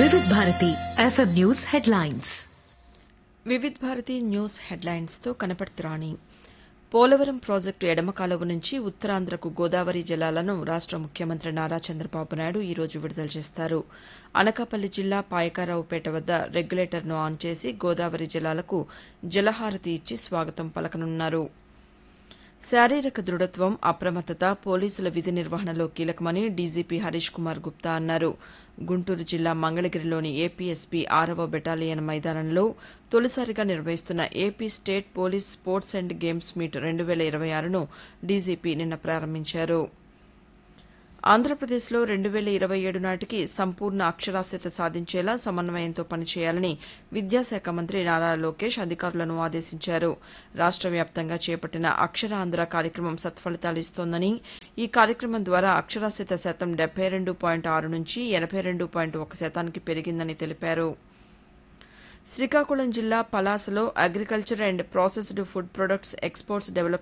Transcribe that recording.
వివిధ Bharati FM news headlines Vividh Bharati news హెడ్లైన్స్తో కనపడుతురాణి పోలవరం ప్రాజెక్టు ఎడమ కాలువ నుంచి ఉత్తరాంధ్రకు గోదావరి జలాలను రాష్ట ముఖ్యమంత్రి నారా చంద్రబాబు నాయుడు ఈ రోజు విడుదల చేస్తారు అనకాపల్లి జిల్లా పాయకారావుపేట వద్ద రెగ్యులేటర్ను ఆన్ చేసి గోదావరి జలాలకు జలహారతి ఇచ్చి స్వాగతం పలకనున్నారు శారీరక దృఢత్వం అప్రమత్తత పోలీసుల విధి నిర్వహణలో కీలకమని డీజీపీ హరీష్ కుమార్ గుప్తా అన్నారు గుంటూరు జిల్లా మంగళగిరిలోని ఏపీఎస్పీ ఆరవ బెటాలియన్ మైదానంలో తొలిసారిగా నిర్వహిస్తున్న AP state police sports and games meet రెండు వేల ఇరవై ఆరును డీజీపీ నిన్న ప్రారంభించారు ఆంధ్రప్రదేశ్లో రెండు వేల ఇరవై ఏడు నాటికి సంపూర్ణ అక్షరాస్యత సాధించేలా సమన్వయంతో పనిచేయాలని విద్యాశాఖ మంత్రి నారా లోకేష్ అధికారులను ఆదేశించారు రాష్ట వ్యాప్తంగా చేపట్టిన అక్షరాంధ్ర కార్యక్రమం సత్ఫలితాలు ఇస్తోందని ఈ కార్యక్రమం ద్వారా అక్షరాస్యత శాతం డెబ్బై రెండు పాయింట్ ఆరు నుంచి ఎనభై రెండు పాయింట్ ఒక శాతానికి పెరిగిందని తెలిపారు శ్రీకాకుళం జిల్లా పలాసలో agriculture and processed food products exports develop